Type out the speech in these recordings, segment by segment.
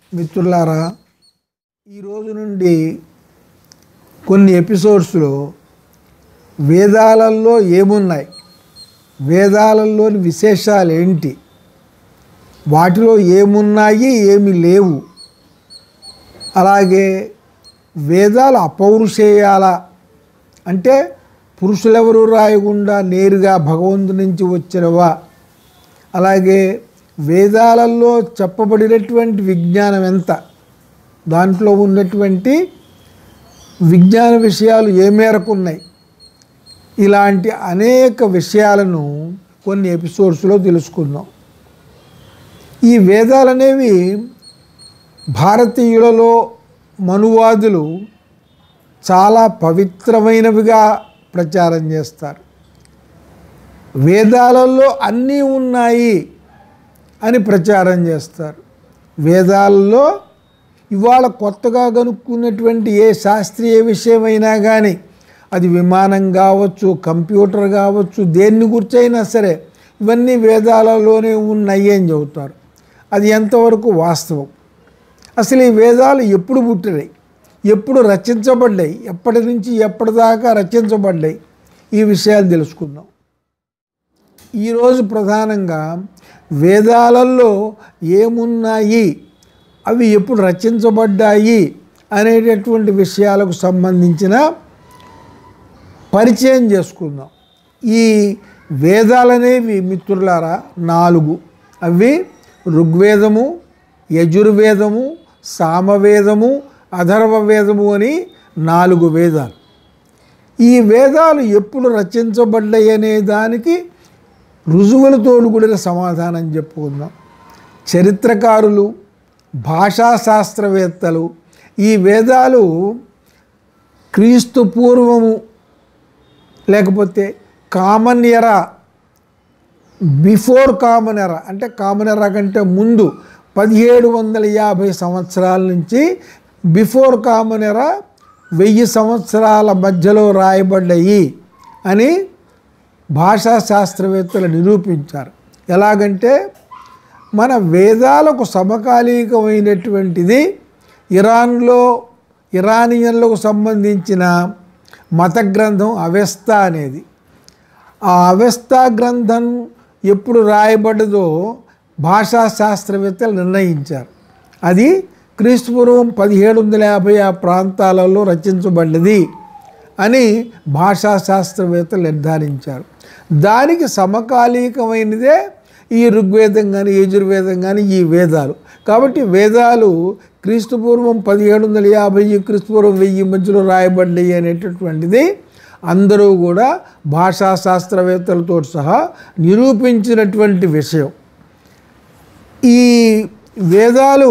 మిత్రులారా ఈరోజు నుండి కొన్ని ఎపిసోడ్స్లో వేదాలలో ఏమున్నాయి వేదాలలోని విశేషాలు ఏంటి వాటిలో ఏమున్నాయి ఏమి లేవు అలాగే వేదాలు అపౌరుషేయాల అంటే పురుషులెవరు రాయకుండా నేరుగా భగవంతుడి నుంచి వచ్చినవా అలాగే వేదాలలో చెప్పబడినటువంటి విజ్ఞానం ఎంత దాంట్లో ఉన్నటువంటి విజ్ఞాన విషయాలు ఏ మేరకు ఉన్నాయి ఇలాంటి అనేక విషయాలను కొన్ని ఎపిసోడ్స్లో తెలుసుకుందాం ఈ వేదాలు అనేవి భారతీయులలో మనువాదులు చాలా పవిత్రమైనవిగా ప్రచారం చేస్తారు వేదాలలో అన్నీ ఉన్నాయి అని ప్రచారం చేస్తారు వేదాలలో ఇవాళ కొత్తగా కనుక్కున్నటువంటి ఏ శాస్త్రీయ విషయమైనా కానీ అది విమానం కావచ్చు కంప్యూటర్ కావచ్చు దేన్ని గుర్చైనా సరే ఇవన్నీ వేదాలలోనే ఉన్నాయి అని చెబుతారు అది ఎంతవరకు వాస్తవం అసలు ఈ వేదాలు ఎప్పుడు పుట్టినాయి ఎప్పుడు రచించబడ్డాయి ఎప్పటి నుంచి ఎప్పటిదాకా రచించబడ్డాయి ఈ విషయాలు తెలుసుకుందాం ఈరోజు ప్రధానంగా వేదాలలో ఏమున్నాయి అవి ఎప్పుడు రచించబడ్డాయి అనేటటువంటి విషయాలకు సంబంధించిన పరిచయం చేసుకుందాం ఈ వేదాలనేవి మిత్రులారా నాలుగు అవి ఋగ్వేదము యజుర్వేదము సామవేదము అధర్వ వేదము అని నాలుగు వేదాలు ఈ వేదాలు ఎప్పుడు రచించబడ్డాయి అనే దానికి రుజువులతో కూడిన సమాధానం చెప్పుకుందాం చరిత్రకారులు భాషా శాస్త్రవేత్తలు ఈ వేదాలు క్రీస్తు పూర్వము లేకపోతే కామన్ ఎరా బిఫోర్ కామన్ ఎరా అంటే కామన్ ఎరా కంటే ముందు పదిహేడు వందల యాభై సంవత్సరాల నుంచి బిఫోర్ కామన్ ఎరా వెయ్యి సంవత్సరాల మధ్యలో రాయబడ్డాయి అని భాషా శాస్త్రవేత్తలు నిరూపించారు ఎలాగంటే మన వేదాలకు సమకాలీకమైనటువంటిది ఇరాన్లో ఇరానియన్లకు సంబంధించిన మత గ్రంథం అవెస్త అనేది ఆ అవెస్తా గ్రంథం ఎప్పుడు రాయబడ్డదో భాషా శాస్త్రవేత్తలు నిర్ణయించారు అది క్రీస్తుపూర్వం పదిహేడు వందల యాభై ఆ ప్రాంతాలలో రచించబడ్డది అని భాషా శాస్త్రవేత్తలు నిర్ధారించారు దానికి సమకాలీకమైనదే ఈ ఋగ్వేదం కానీ యజుర్వేదం కానీ ఈ వేదాలు కాబట్టి వేదాలు క్రీస్తుపూర్వం పదిహేడు వందల యాభై క్రీస్తుపూర్వం వెయ్యి మధ్యలో రాయబడ్డాయి అనేటటువంటిది అందరూ కూడా భాషా శాస్త్రవేత్తలతో సహా నిరూపించినటువంటి విషయం ఈ వేదాలు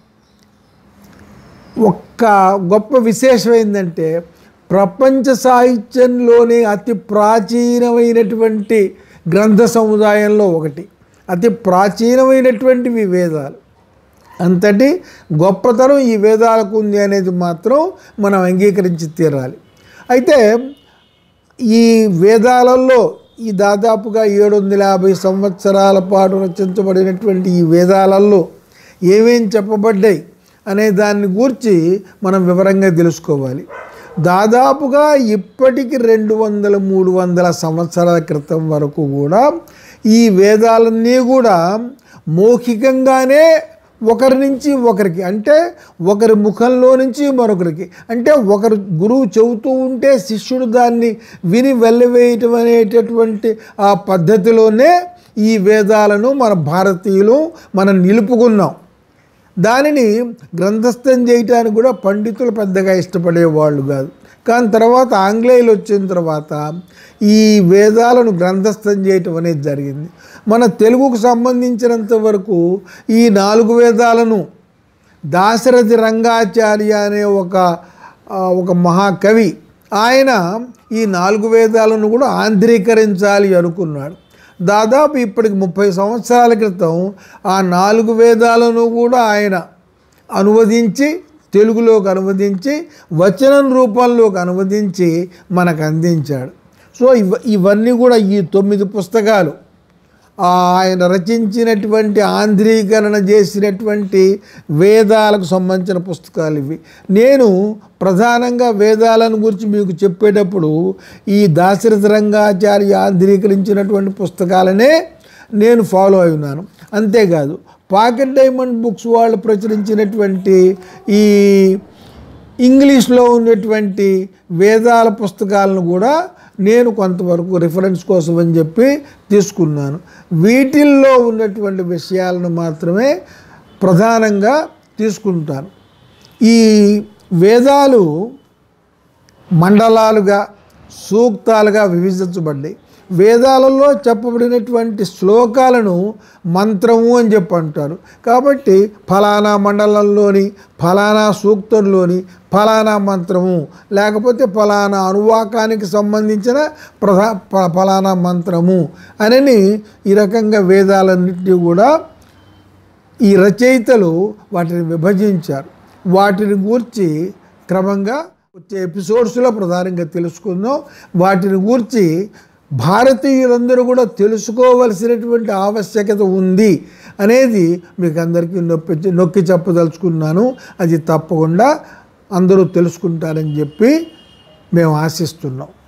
ఒక్క గొప్ప విశేషం ఏంటంటే ప్రపంచ సాహిత్యంలోనే అతి ప్రాచీనమైనటువంటి గ్రంథ సముదాయంలో ఒకటి అతి ప్రాచీనమైనటువంటివి వేదాలు అంతటి గొప్పతనం ఈ వేదాలకు ఉంది అనేది మాత్రం మనం అంగీకరించి తీరాలి అయితే ఈ వేదాలలో ఈ దాదాపుగా ఏడు వందల యాభై సంవత్సరాల పాటు రచించబడినటువంటి ఈ వేదాలలో ఏమేం చెప్పబడ్డాయి అనే దాన్ని గూర్చి మనం వివరంగా తెలుసుకోవాలి దాదాపుగా ఇప్పటికి రెండు వందల మూడు వందల సంవత్సరాల క్రితం వరకు కూడా ఈ వేదాలన్నీ కూడా మౌఖికంగానే ఒకరి నుంచి ఒకరికి అంటే ఒకరి ముఖంలో నుంచి మరొకరికి అంటే ఒకరు గురువు చెబుతూ ఉంటే శిష్యుడు దాన్ని విని వెళ్ళవేయటం అనేటటువంటి ఆ పద్ధతిలోనే ఈ వేదాలను మన భారతీయులు మనం నిలుపుకున్నాం దానిని గ్రంథస్థం చేయటానికి కూడా పండితులు పెద్దగా ఇష్టపడేవాళ్ళు కాదు కానీ తర్వాత ఆంగ్లేయులు వచ్చిన తర్వాత ఈ వేదాలను గ్రంథస్థం చేయటం అనేది జరిగింది మన తెలుగుకు సంబంధించినంత వరకు ఈ నాలుగు వేదాలను దాశరథి రంగాచార్య అనే ఒక ఆ, ఒక మహాకవి ఆయన ఈ నాలుగు వేదాలను కూడా ఆంధ్రీకరించాలి అనుకున్నాడు దాదాపు ఇప్పటికి ముప్పై సంవత్సరాల క్రితం ఆ నాలుగు వేదాలను కూడా ఆయన అనువదించి తెలుగులోకి అనువదించి వచనం రూపంలోకి అనువదించి మనకు అందించాడు సో ఇవ ఇవన్నీ కూడా ఈ తొమ్మిది పుస్తకాలు ఆ ఆయన రచించినటువంటి ఆంధ్రీకరణ చేసినటువంటి వేదాలకు సంబంధించిన పుస్తకాలు ఇవి నేను ప్రధానంగా వేదాలను గురించి మీకు చెప్పేటప్పుడు ఈ దాశరథ రంగాచార్య ఆంధ్రీకరించినటువంటి పుస్తకాలనే నేను ఫాలో అయి ఉన్నాను అంతేకాదు పాకెట్ డైమండ్ బుక్స్ వాళ్ళు ప్రచురించినటువంటి ఈ ఇంగ్లీష్లో ఉన్నటువంటి వేదాల పుస్తకాలను కూడా నేను కొంతవరకు రిఫరెన్స్ కోసం అని చెప్పి తీసుకున్నాను వీటిల్లో ఉన్నటువంటి విషయాలను మాత్రమే ప్రధానంగా తీసుకుంటాను ఈ వేదాలు మండలాలుగా సూక్తాలుగా విభజించబడ్డాయి వేదాలలో చెప్పబడినటువంటి శ్లోకాలను మంత్రము అని చెప్పి అంటారు కాబట్టి ఫలానా మండలంలోని ఫలానా సూక్తంలోని ఫలానా మంత్రము లేకపోతే ఫలానా అనువాకానికి సంబంధించిన ప్రధా ఫ- ఫలానా మంత్రము అని ఈ రకంగా వేదాలన్నింటినీ కూడా ఈ రచయితలు వాటిని విభజించారు వాటిని గూర్చి క్రమంగా వచ్చే ఎపిసోడ్స్లో ప్రధానంగా తెలుసుకుందాం వాటిని గూర్చి భారతీయులందరూ కూడా తెలుసుకోవలసినటువంటి ఆవశ్యకత ఉంది అనేది మీకు అందరికీ నొప్పి నొక్కి చెప్పదలుచుకున్నాను అది తప్పకుండా అందరూ తెలుసుకుంటారని చెప్పి మేము ఆశిస్తున్నాం